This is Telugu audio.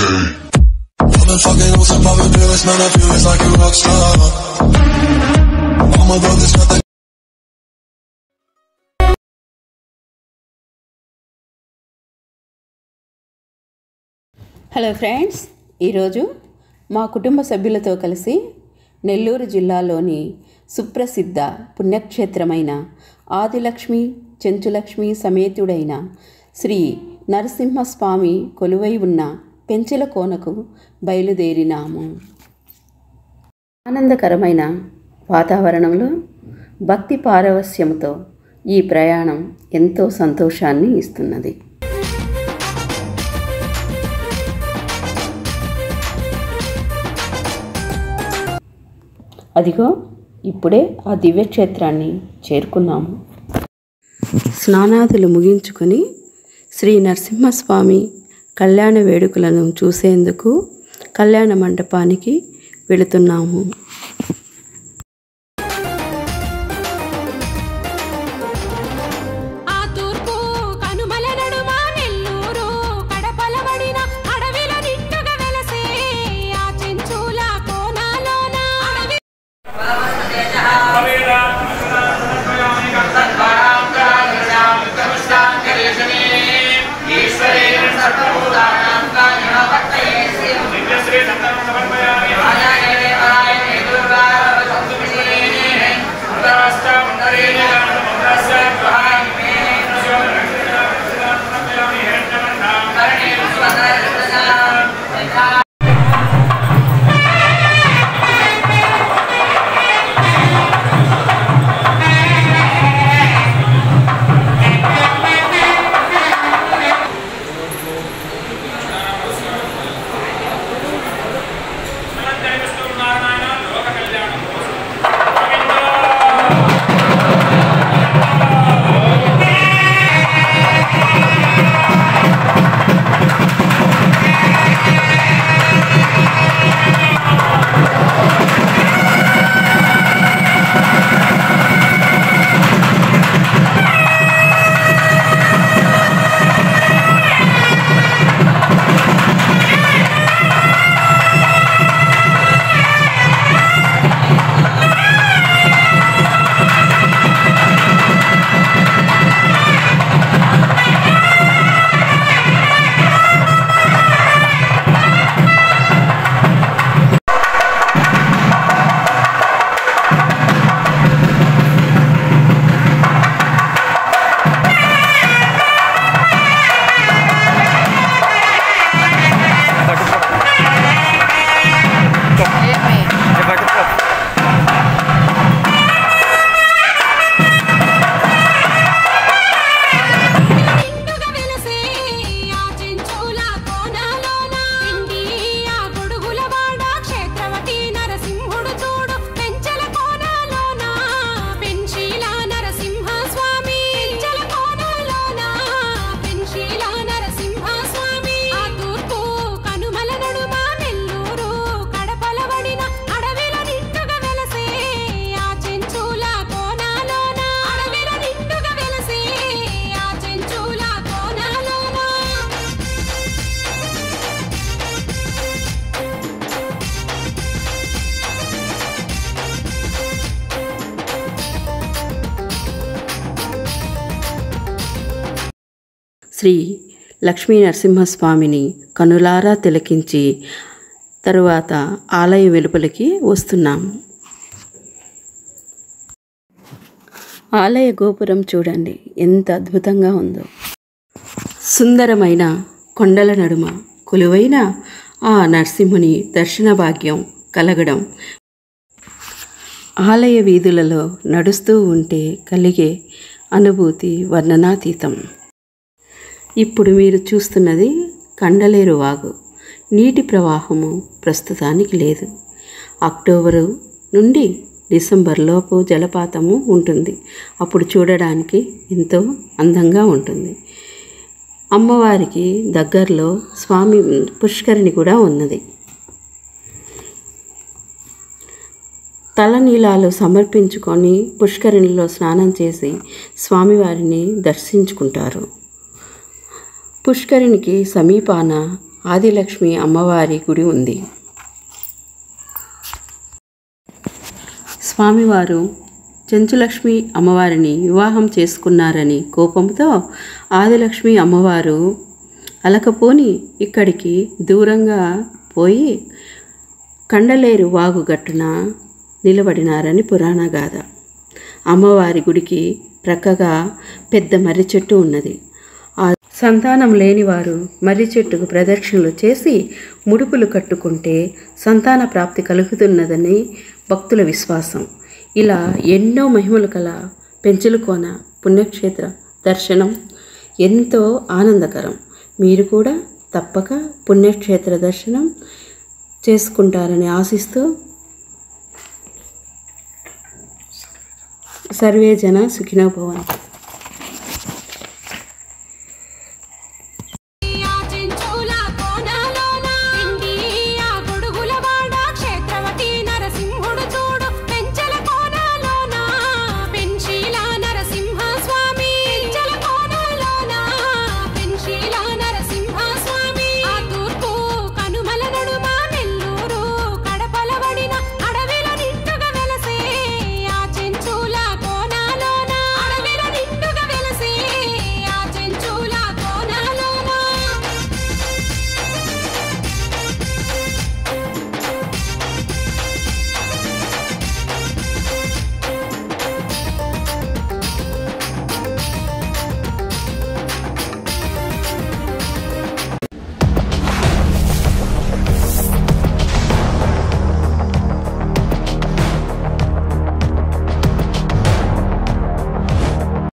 I've been fucking on some poppin' pills, man, I feel it's like a rock star. All my brothers got that. Hello friends ఈరోజు మా కుటుంబ సభ్యులతో కలిసి నెల్లూరు జిల్లాలోని సుప్రసిద్ధ పుణ్యక్షేత్రమైన ఆదిలక్ష్మి చెంచులక్ష్మి సమేతుడైన శ్రీ నరసింహస్వామి కొలువై ఉన్న పెంచెల కోనకు బయలుదేరినాము ఆనందకరమైన వాతావరణంలో భక్తి పారవస్యంతో ఈ ప్రయాణం ఎంతో సంతోషాన్ని ఇస్తున్నది అదిగో ఇప్పుడే ఆ దివ్యక్షేత్రాన్ని చేరుకున్నాము స్నానాదులు ముగించుకొని శ్రీ నరసింహస్వామి కళ్యాణ వేడుకలను చూసేందుకు కళ్యాణ మండపానికి వెళుతున్నాము ఆ తూర్పు కనుమల నడుమ నెల్లూరు కడపలబడిన అడవిల నిండుగా వెలసే ఆ చెంచుల కోనాలోన అడవి నిండుగా వెలసే ఆ చెంచుల కోనాలోన ఇండి ఆ గొడుగుల వాడ క్షేత్రవతి నరసింహుడు చూడు పెంచల కోనాలోన పెంచీల నరసింహ స్వామి పెంచల కోనాలోన పెంచీల నరసింహ స్వామి ఆ తూర్పు కనుమల నడుమ నెల్లూరు కడపలబడిన అడవిల నిండుగా వెలసే ఆ చెంచుల కోనాలోన అడవిల నిండుగా వెలసే ఆ చెంచుల కోనాలోన శ్రీ లక్ష్మీ నరసింహస్వామిని కనులారా తిలకించి తరువాత ఆలయ వెలుపలికి వస్తున్నాం ఆలయ గోపురం చూడండి ఎంత అద్భుతంగా ఉందో సుందరమైన కొండల నడుమ కొలువైన ఆ నరసింహుని దర్శన భాగ్యం కలగడం ఆలయ వీధులలో నడుస్తూ ఉంటే కలిగే అనుభూతి వర్ణనాతీతం ఇప్పుడు మీరు చూస్తున్నది కండలేరు వాగు నీటి ప్రవాహము ప్రస్తుతానికి లేదు అక్టోబరు నుండి డిసెంబర్ లోపు జలపాతము ఉంటుంది అప్పుడు చూడడానికి ఎంతో అందంగా ఉంటుంది అమ్మవారికి దగ్గరలో స్వామి పుష్కరిణి కూడా ఉన్నది తలనీలాలు సమర్పించుకొని పుష్కరిణిలో స్నానం చేసి స్వామివారిని దర్శించుకుంటారు పుష్కరిణికి సమీపాన ఆదిలక్ష్మి అమ్మవారి గుడి ఉంది స్వామివారు చెంచులక్ష్మి అమ్మవారిని వివాహం చేసుకున్నారని కోపంతో ఆదిలక్ష్మి అమ్మవారు అలకపోని ఇక్కడికి దూరంగా పోయి కండలేరు వాగు గట్టున నిలబడినారని పురాణ గాథ అమ్మవారి గుడికి ప్రక్కగా పెద్ద మర్రి చెట్టు ఉన్నది ఆ సంతానం లేనివారు మర్రి చెట్టుకు ప్రదక్షిణలు చేసి ముడుపులు కట్టుకుంటే సంతాన ప్రాప్తి కలుగుతున్నదని భక్తుల విశ్వాసం ఇలా ఎన్నో మహిమలు కల పెంచులకోన పుణ్యక్షేత్ర దర్శనం ఎంతో ఆనందకరం మీరు కూడా తప్పక పుణ్యక్షేత్ర దర్శనం చేసుకుంటారని ఆశిస్తూ సర్వే జన సుఖినో భవంతు